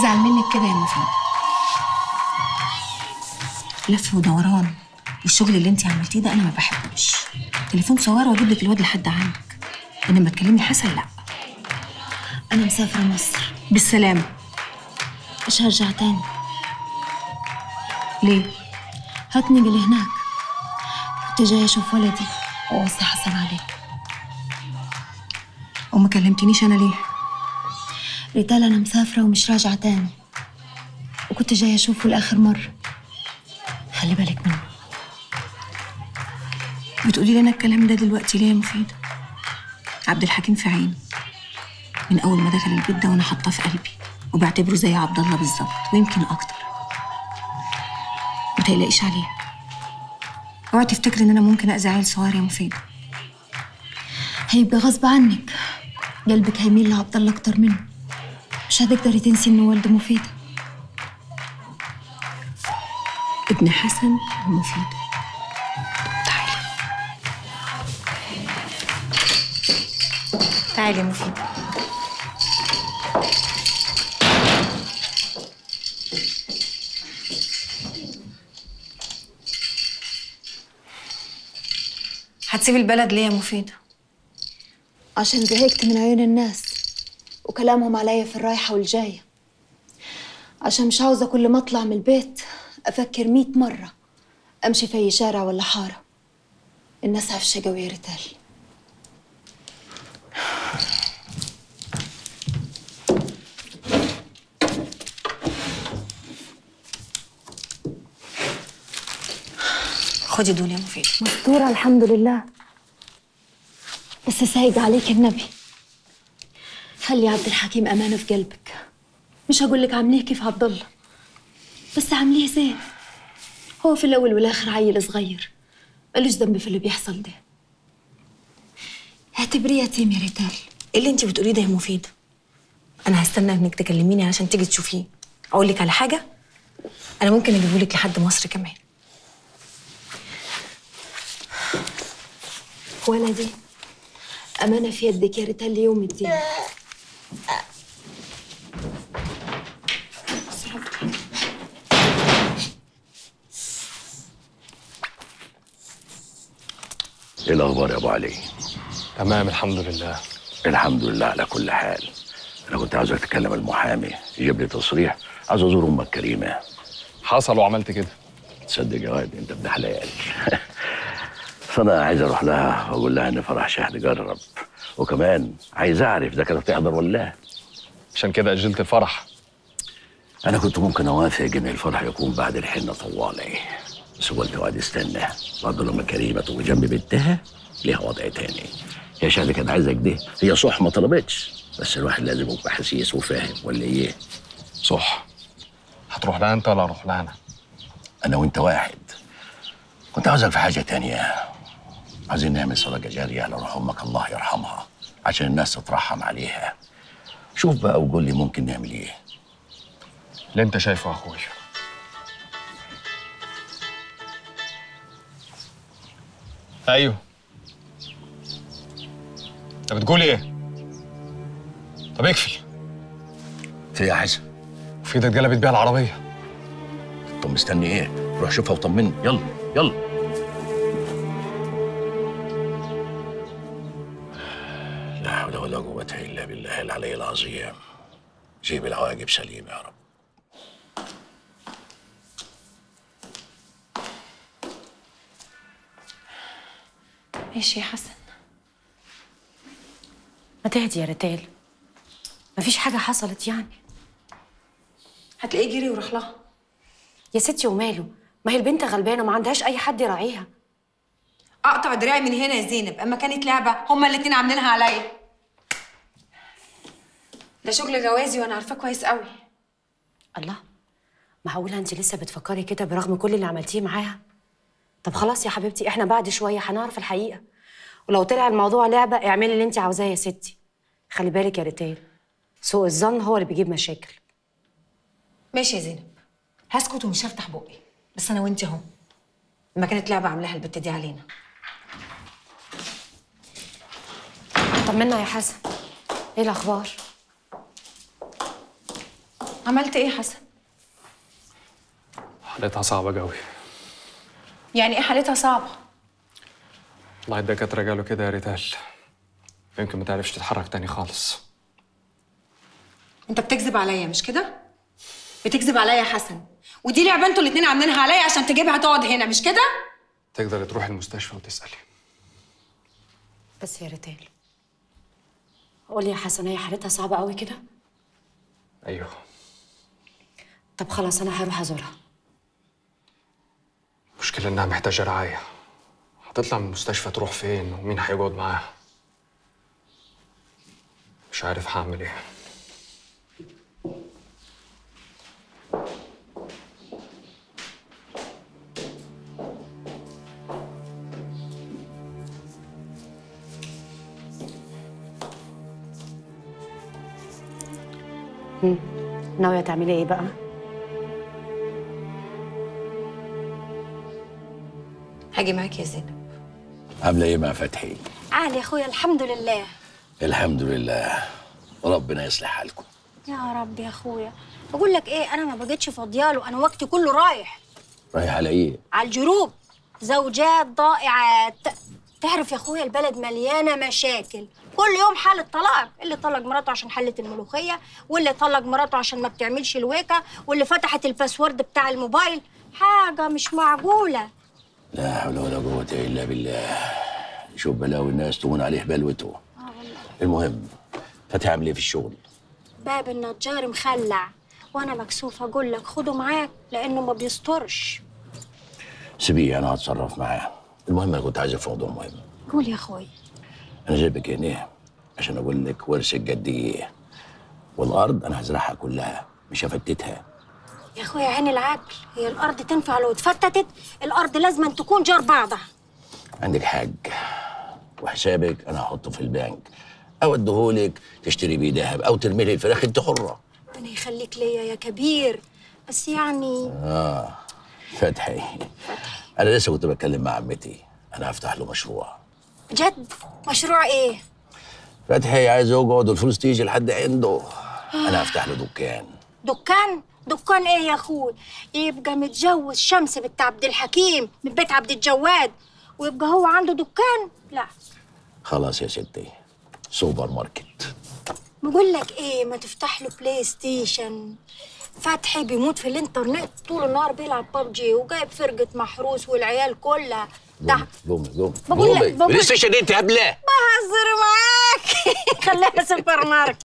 يزعل منك كده يا مفيد لف ودوران والشغل اللي انت عملتيه ده انا ما بحبوش تليفون صوره واجيب لك الواد لحد عندك انما تكلمي حسن لا أنا مسافرة مصر بالسلامه مش هرجع تاني ليه هتنقل هناك كنت جاية أشوف ولدي وأوصي حسن عليه وما كلمتنيش انا ليه ريتال أنا مسافرة ومش راجعة تاني وكنت جاية أشوفه لآخر مرة خلي بالك منه بتقولي لي انا الكلام ده دلوقتي ليه يا مفيده عبد الحكيم في عيني من اول ما دخل البيت ده وانا حاطاه في قلبي وبعتبره زي عبد الله بالظبط ويمكن اكتر ما تقلقيش عليه اوعي تفتكري ان انا ممكن اذي عيل صغير يا مفيده هيبقى غصب عنك قلبك هيميل لعبد الله أكتر منه مش هتقدري تنسي إنه والده مفيدة ابن حسن ومفيده تعالي تعالي يا مفيده هتسيبي البلد ليه يا مفيده عشان زهقت من عيون الناس وكلامهم عليا في الرايحة والجاية عشان مش عاوزة كل ما أطلع من البيت أفكر مية مرة أمشي في أي شارع ولا حارة الناس عفشة قوي يا ريتال خدي دول يا مفيده مستورة الحمد لله بس سايق عليك النبي خلي عبد الحكيم أمانة في قلبك مش هقول لك عامليه كيف عبد الله بس عامليه زين هو في الأول والآخر عيل صغير ملوش ذنب في اللي بيحصل ده اعتبريه يتيم يا ريتال ايه اللي انت بتقوليه ده يا مفيده انا هستنى انك تكلميني عشان تيجي تشوفيه اقول لك على حاجه انا ممكن اجيبه لك لحد مصر كمان ولدي أمانة في يدك يا ريتال ليوم الدين ايه الاخبار يا ابو علي تمام الحمد لله الحمد لله على كل حال انا كنت عاوزك تكلم المحامي يجيب لي تصريح عاوز ازور امك كريمه حصل وعملت كده تصدق يا واد انت ابن حلال فانا عايز اروح لها واقول لها ان فرح شهد جرب وكمان عايز اعرف اذا كانت تحضر ولا لا عشان كده اجلت الفرح انا كنت ممكن اوافق ان الفرح يكون بعد الحنه طوالي بس قلت واد استنى برضه لما كريمه تبقى جنب بنتها ليها وضع تاني هي شهد كانت عايزه كده هي صح ما طلبتش بس الواحد لازم يبقى حسيس وفاهم ولا ايه صح هتروح لها انت ولا اروح لها انا انا وانت واحد كنت عاوزك في حاجه تانية عايزين نعمل صدقه جاريه على روح امك الله يرحمها عشان الناس تترحم عليها شوف بقى وقول لي ممكن نعمل ايه اللي انت شايفه يا اخويا ايوه انت بتقول ايه طب اكفي في إيه يا حسن في ايدك اتقلبت بيها العربيه طب مستني ايه روح شوفها وطمني يلا يلا لا حول ولا قوة إلا بالله العلي العظيم جيب العواقب سليم يا رب ماشي يا حسن ما تهدي يا ريتال مفيش حاجة حصلت يعني هتلاقيه جري وراح لها يا ستي وماله ما هي البنت غلبانة وما عندهاش أي حد يراعيها اقطع دراعي من هنا يا زينب اما كانت لعبه هما الاتنين عاملينها عليا ده شغل جوازي وانا عارفاه كويس قوي الله معقولة أنت لسه بتفكري كده برغم كل اللي عملتيه معاها طب خلاص يا حبيبتي احنا بعد شوية هنعرف الحقيقة ولو طلع الموضوع لعبة اعملي اللي انت عاوزاه يا ستي خلي بالك يا ريتال سوء الظن هو اللي بيجيب مشاكل ماشي يا زينب هسكت ومش هفتح بقي بس انا وانت اهو لما كانت لعبه عاملاها البت دي علينا طمنا يا حسن ايه الأخبار عملت ايه حسن حالتها صعبة قوي يعني ايه حالتها صعبه والله الدكاترة قالوا كده يا ريتال يمكن ما تعرفش تتحرك تاني خالص انت بتكذب عليا مش كده بتكذب عليا يا حسن ودي لعبه انتوا الاتنين عاملينها عليا عشان تجيبها تقعد هنا مش كده تقدري تروحي المستشفى وتسألي بس يا ريتال قولي يا حسن هي حالتها صعبة قوي كده أيوه طب خلاص أنا هروح أزورها المشكلة إنها محتاجة رعاية هتطلع من المستشفى تروح فين ومين هيقعد معاها مش عارف هعمل ايه ناوية تعملي إيه بقى؟ هاجي معاك يا زينب عامله ايه مع فتحي عالي يا اخويا الحمد لله الحمد لله ربنا يصلح حالكم يا رب يا اخويا بقول لك ايه انا ما بقتش فاضياله انا وقتي كله رايح رايح على ايه على الجروب زوجات ضائعات تعرف يا اخويا البلد مليانه مشاكل كل يوم حالة طلاق اللي طلق مراته عشان حلت الملوخية واللي طلق مراته عشان ما بتعملش الويكة واللي فتحت الباسورد بتاع الموبايل حاجة مش معقولة لا حول ولا قوة إلا بالله شوف بلاوي الناس تهون عليه بلوته المهم فتحي عامل ايه في الشغل باب النجار مخلع وانا مكسوفة اقول لك خده معاك لانه ما بيسترش سيبيه انا هتصرف معاه المهم انا كنت عايزك في موضوع مهم قول يا اخوي انا جايبك هنا عشان اقول لك ورثك قد ايه والارض انا هزرعها كلها مش هفتتها يا اخويا عين العقل هي الارض تنفع لو اتفتتت الارض لازم أن تكون جار بعضها عندك حاج وحسابك انا هحطه في البنك او اديهولك تشتري بيه ذهب او ترمي لي الفراخ انت حره ربنا يخليك ليا يا كبير بس يعني اه فتحي انا لسه كنت بتكلم مع عمتي انا هفتح له مشروع جد مشروع ايه فتحي عايز يقعد والفلوس تيجي لحد عنده انا هفتح له دكان دكان دكان ايه يا اخوي يبقى متجوز شمس بنت عبد الحكيم من بيت عبد الجواد ويبقى هو عنده دكان لا خلاص يا ستي سوبر ماركت بقول لك ايه ما تفتح له بلاي ستيشن فتحي بيموت في الانترنت طول النهار بيلعب ببجي وجايب فرقة محروس والعيال كلها ده قومي قومي بقول لك- قومي بقول- بلاي ستيشن انت هبله بهزر معاك خليها سوبر ماركت